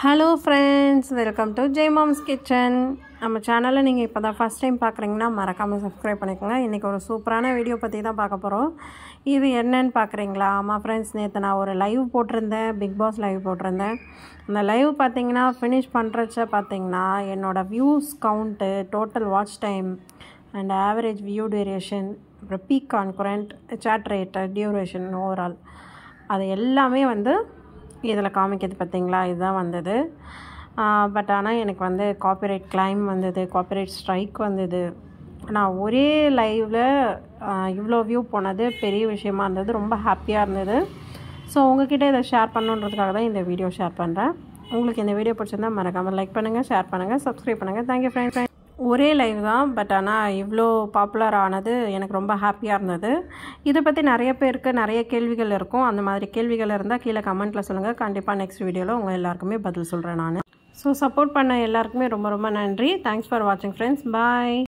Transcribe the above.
hello friends welcome to Jai mom's kitchen நம்ம சேனலில் நீங்கள் இப்போ தான் ஃபஸ்ட் டைம் பார்க்குறீங்கன்னா மறக்காமல் சப்ஸ்கிரைப் பண்ணிக்கோங்க இன்றைக்கி ஒரு சூப்பரான வீடியோ பற்றி தான் பார்க்க போகிறோம் இது என்னன்னு பார்க்குறீங்களா ஆமாம் ஃப்ரெண்ட்ஸ் நேற்று நான் ஒரு லைவ் போட்டிருந்தேன் பிக் பாஸ் லைவ் போட்டிருந்தேன் அந்த லைவ் பார்த்தீங்கன்னா ஃபினிஷ் பண்ணுறச்ச பார்த்தீங்கன்னா என்னோடய views count total watch time and average view duration அப்புறம் peak concurrent chat rate duration overall அது எல்லாமே வந்து இதில் காமிக்கிறது பார்த்தீங்களா இதுதான் வந்தது பட் ஆனால் எனக்கு வந்து காப்பிரைட் கிளைம் வந்தது காப்பிரைட் ஸ்ட்ரைக் வந்தது நான் ஒரே லைவில் இவ்வளோ வியூ போனது பெரிய விஷயமா இருந்தது ரொம்ப ஹாப்பியாக இருந்தது ஸோ உங்ககிட்ட இதை ஷேர் பண்ணுன்றதுக்காக தான் இந்த வீடியோ ஷேர் பண்ணுறேன் உங்களுக்கு இந்த வீடியோ பிடிச்சிருந்தா மறக்காமல் லைக் பண்ணுங்கள் ஷேர் பண்ணுங்கள் சப்ஸ்கிரைப் பண்ணுங்கள் தேங்க்யூ ஃப்ரெண்ட்ஸ் ஒரே லைவ் தான் பட் ஆனால் இவ்வளோ பாப்புலர் ஆனது எனக்கு ரொம்ப ஹாப்பியாக இருந்தது இதை பற்றி நிறைய பேருக்கு நிறைய கேள்விகள் இருக்கும் அந்த மாதிரி கேள்விகள் இருந்தால் கீழே கமெண்ட்டில் சொல்லுங்கள் கண்டிப்பாக நெக்ஸ்ட் வீடியோவில் உங்கள் எல்லாருக்குமே பதில் சொல்கிறேன் நான் ஸோ சப்போர்ட் பண்ண எல்லாருக்குமே ரொம்ப ரொம்ப நன்றி தேங்க்ஸ் ஃபார் வாட்சிங் ஃப்ரெண்ட்ஸ் பாய்